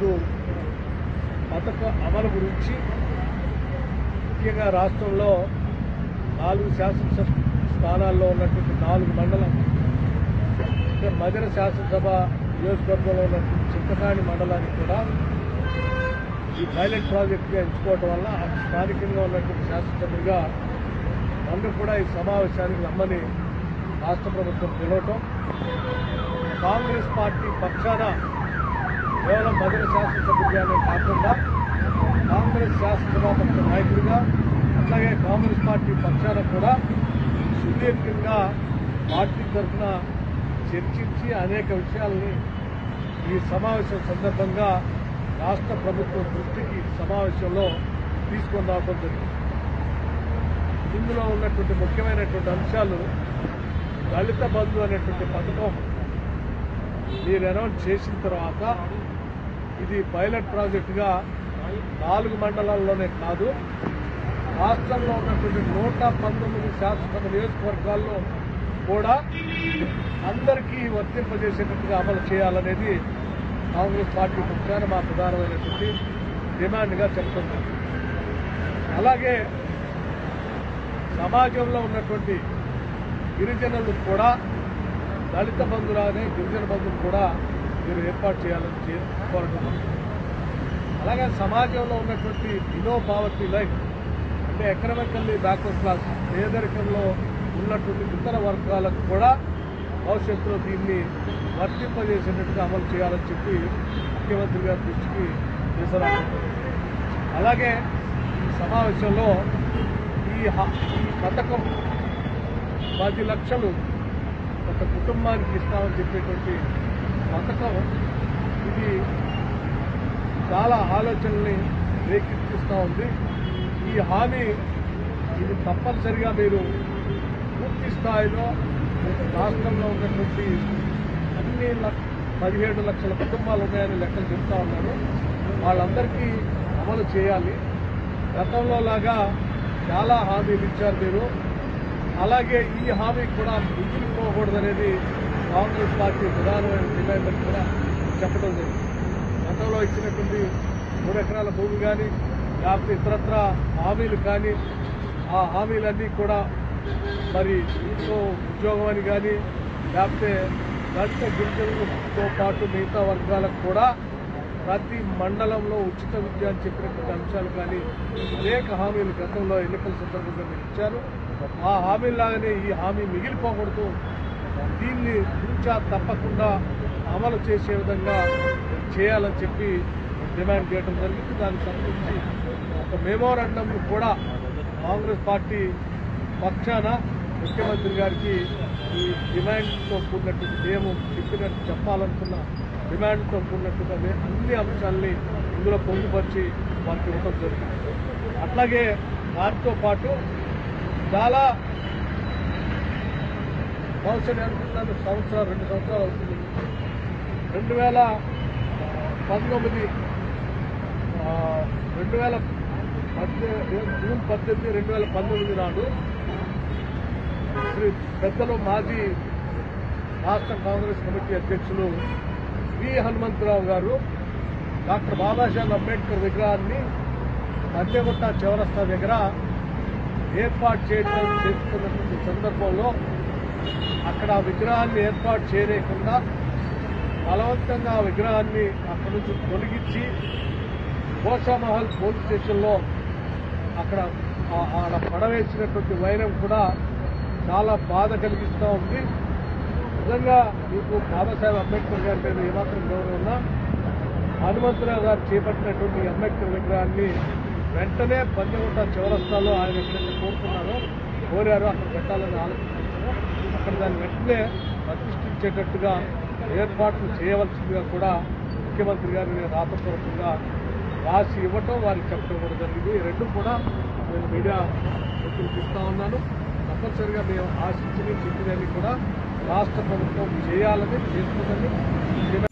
నాలుగు పథక అమలు గురించి ముఖ్యంగా రాష్ట్రంలో నాలుగు శాసనసభ స్థానాల్లో ఉన్నటువంటి నాలుగు మండలం అంటే మదిర శాసనసభ నియోజకవర్గంలో ఉన్నటువంటి చింతకాణి మండలానికి కూడా ఈ పైలట్ ప్రాజెక్టుగా ఎంచుకోవడం వల్ల స్థానికంగా ఉన్నటువంటి శాసనసభ్యులుగా నన్ను కూడా ఈ సమావేశానికి రమ్మని రాష్ట్ర ప్రభుత్వం పిలవటం కాంగ్రెస్ పార్టీ పక్షాన కేవలం మధుర శాసనసభ్యుడిగానే కాకుండా కాంగ్రెస్ శాసనసభాపక్ష నాయకుడిగా అట్లాగే కాంగ్రెస్ పార్టీ పక్షాన కూడా సుదీర్ఘంగా పార్టీ తరఫున చర్చించి అనేక విషయాల్ని ఈ సమావేశం సందర్భంగా రాష్ట్ర ప్రభుత్వం దృష్టికి సమావేశంలో తీసుకొని రావడం జరిగింది ఇందులో ఉన్నటువంటి ముఖ్యమైనటువంటి అంశాలు దళిత బంధు అనేటువంటి పథకం మీరు అనౌన్స్ చేసిన తర్వాత ఇది పైలట్ ప్రాజెక్టుగా నాలుగు మండలాల్లోనే కాదు రాష్ట్రంలో ఉన్నటువంటి నూట పంతొమ్మిది శాసనసభ నియోజకవర్గాల్లో కూడా అందరికీ వర్తింపజేసేటట్టుగా అమలు చేయాలనేది కాంగ్రెస్ పార్టీ పక్షాన మా ప్రధానమైనటువంటి డిమాండ్గా చెప్తుంది అలాగే సమాజంలో ఉన్నటువంటి గిరిజనులు కూడా దళిత బంధులానే గిరిజన బంధువులు కూడా మీరు ఏర్పాటు చేయాలని చే- కోరటం అలాగే సమాజంలో ఉన్నటువంటి బిలో పావర్టీ లైఫ్ అంటే ఎకనామికల్లీ బ్యాక్వర్డ్ క్లాస్ పేదరికంలో ఉన్నటువంటి ఇతర వర్గాలకు కూడా భవిష్యత్తులో దీన్ని వర్తింపజేసేటట్టుగా అమలు చేయాలని చెప్పి ముఖ్యమంత్రి గారి దృష్టికి తీసుకురావడం అలాగే ఈ సమావేశంలో ఈ హ- ఈ పథకం పది లక్షలు ఒక కుటుంబానికి ఇస్తామని చెప్పేటువంటి పథకం ఇది చాలా ఆలోచనల్ని రేకెత్తిస్తూ ఉంది ఈ హామీ ఇది తప్పనిసరిగా మీరు పూర్తి స్థాయిలో రాష్ట్రంలో ఉన్నటువంటి అన్ని లక్ష పదిహేడు లక్షల కుటుంబాలు ఉన్నాయని లెక్కలు చెప్తా ఉన్నారు వాళ్ళందరికీ అమలు చేయాలి గతంలో లాగా చాలా హామీలు ఇచ్చారు మీరు అలాగే ఈ హామీ కూడా మిగిలిపోకూడదనేది కాంగ్రెస్ పార్టీ ప్రధానమైన డిమాండ్ అని కూడా చెప్పడం జరిగింది గతంలో ఇచ్చినటువంటి మూడు ఎకరాల భూమి కానీ లేకపోతే ఇతరత్ర హామీలు కానీ ఆ హామీలన్నీ కూడా మరి ఇంట్లో ఉద్యోగం అని కానీ లేకపోతే దళిత గిరిజనులతో పాటు మిగతా వర్గాలకు కూడా ప్రతి మండలంలో ఉచిత విద్య అని చెప్పినటువంటి అంశాలు కానీ అనేక హామీలు గతంలో ఎన్నికల సందర్భంగా మీరు ఇచ్చారు ఆ హామీలాగానే ఈ హామీ మిగిలిపోకూడదు దీన్ని తూచా తప్పకుండా అమలు చేసే విధంగా చేయాలని చెప్పి డిమాండ్ చేయడం జరిగింది దానికి సంబంధించి ఒక మెమోరాండం కూడా కాంగ్రెస్ పార్టీ పక్షాన ముఖ్యమంత్రి గారికి ఈ డిమాండ్తో కూడినటువంటి మేము చెప్పినట్టు చెప్పాలనుకున్న డిమాండ్తో కూడినట్టుగా మే- అన్ని అంశాలని ఇందులో పొందుపరిచి వారికి ఇవ్వడం జరిగింది అట్లాగే దాంతో పాటు చాలా బహుశా నేను అనుకుంటున్నాను సంవత్సరాలు రెండు సంవత్సరాలు అవుతుంది రెండు వేల పంతొమ్మిది ఆ, రెండు వేల పద్దె- జూన్ పద్దెనిమిది రెండు వేల పంతొమ్మిది నాడు శ్రీ పెద్దలు మాజీ రాష్ట్ర కాంగ్రెస్ కమిటీ అధ్యక్షులు వి హనుమంతరావు గారు డాక్టర్ బాబాసాహెబ్ అంబేద్కర్ విగ్రహాన్ని పంచగుట్ట చౌరస్తా దగ్గర ఏర్పాటు చేయడం చేస్తున్నటువంటి సందర్భంలో అక్కడ ఆ విగ్రహాన్ని ఏర్పాటు చేయలేకుండా బలవంతంగా ఆ విగ్రహాన్ని అక్కడి నుంచి తొలగించి గోషామహల్ పోలీస్ స్టేషన్లో అక్కడ ఆ- ఆడ పడవేసినటువంటి వైరం కూడా చాలా బాధ కలిగిస్తూ ఉంది నిజంగా మీకు బాబాసాహెబ్ అంబేద్కర్ గారి మీద ఏమాత్రం గౌరవం ఉన్నా హనుమంతరావు గారు చేపట్టినటువంటి ఈ అంబేద్కర్ విగ్రహాన్ని వెంటనే పంచగుట్ట చౌరస్తాలో ఆయన ఎక్కడైతే కోరుకున్నారో కోరారో అక్కడ పెట్టాలని ఆలోచించారు అక్కడ దాన్ని వెంటనే ప్రతిష్ఠించేటట్టుగా ఏర్పాట్లు చేయవలసిందిగా కూడా ముఖ్యమంత్రి గారిని రాతపూర్వకంగా రాసి ఇవ్వటం వారికి చెప్పడం కూడా జరిగింది ఈ రెండు కూడా నేను మీడియా మిత్రులకు ఇస్తా ఉన్నాను తప్పనిసరిగా మేము ఆశించి చెప్పినవి కూడా రాష్ట్ర ప్రభుత్వం చేయాలని చేస్తుందని డిమాండ్